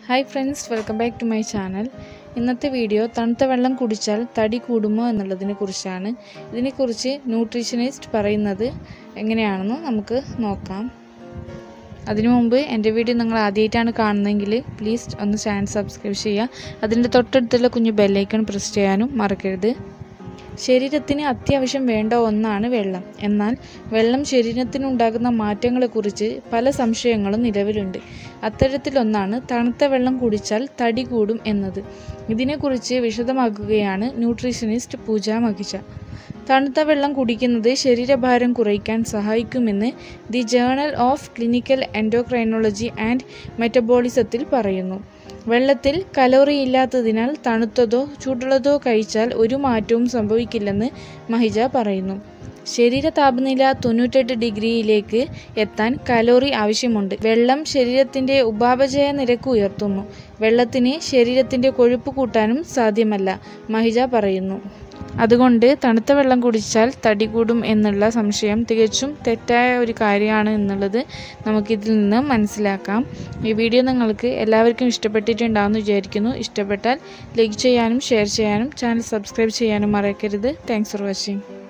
hi friends welcome back to my channel ഇന്നത്തെ video തണുത്ത വെള്ളം കുടിച്ചാൽ തടി കൂടുമോ എന്നുള്ളതിനെ കുറിച്ചാണ് ഇതിനെക്കുറിച്ച് ന്യൂട്രീഷനിസ്റ്റ് പറയുന്നത് എങ്ങനെയാണെന്ന് നമുക്ക് നോക്കാം അതിനു മുമ്പ് എൻ്റെ വീഡിയോ നിങ്ങൾ ആദ്യമായിട്ടാണ് കാണുന്നതെങ്കിൽ പ്ലീസ് ഒന്ന് ചാനൽ സബ്സ്ക്രൈബ് ചെയ്യുക അതിൻ്റെ തൊട്ടടുത്തുള്ള കുഞ്ഞു ബെല്ലൈക്കൺ പ്രസ് ചെയ്യാനും മറക്കരുത് ശരീരത്തിന് അത്യാവശ്യം വേണ്ട ഒന്നാണ് വെള്ളം എന്നാൽ വെള്ളം ശരീരത്തിനുണ്ടാകുന്ന മാറ്റങ്ങളെക്കുറിച്ച് പല സംശയങ്ങളും നിലവിലുണ്ട് അത്തരത്തിലൊന്നാണ് തണുത്ത വെള്ളം കുടിച്ചാൽ തടി കൂടും എന്നത് ഇതിനെക്കുറിച്ച് വിശദമാക്കുകയാണ് ന്യൂട്രീഷനിസ്റ്റ് പൂജ മഹിജ തണുത്ത വെള്ളം കുടിക്കുന്നത് ശരീരഭാരം കുറയ്ക്കാൻ സഹായിക്കുമെന്ന് the journal of clinical endocrinology and മെറ്റബോളിസത്തിൽ പറയുന്നു വെള്ളത്തിൽ കലോറി ഇല്ലാത്തതിനാൽ തണുത്തതോ ചൂടുള്ളതോ കഴിച്ചാൽ ഒരു മാറ്റവും സംഭവിക്കില്ലെന്ന് മഹിജ പറയുന്നു ശരീര താപനില തൊണ്ണൂറ്റെട്ട് ഡിഗ്രിയിലേക്ക് എത്താൻ കലോറി ആവശ്യമുണ്ട് വെള്ളം ശരീരത്തിൻ്റെ ഉപാപചയ നിരക്ക് ഉയർത്തുന്നു വെള്ളത്തിന് ശരീരത്തിൻ്റെ കൊഴുപ്പ് കൂട്ടാനും സാധ്യമല്ല മഹിജ പറയുന്നു അതുകൊണ്ട് തണുത്ത വെള്ളം കുടിച്ചാൽ തടി കൂടും എന്നുള്ള സംശയം തികച്ചും തെറ്റായ ഒരു കാര്യമാണ് എന്നുള്ളത് നമുക്കിതിൽ നിന്ന് മനസ്സിലാക്കാം ഈ വീഡിയോ നിങ്ങൾക്ക് എല്ലാവർക്കും ഇഷ്ടപ്പെട്ടിട്ടുണ്ടാവുമെന്ന് വിചാരിക്കുന്നു ഇഷ്ടപ്പെട്ടാൽ ലൈക്ക് ചെയ്യാനും ഷെയർ ചെയ്യാനും ചാനൽ സബ്സ്ക്രൈബ് ചെയ്യാനും മറക്കരുത് താങ്ക്സ് ഫോർ വാച്ചിങ്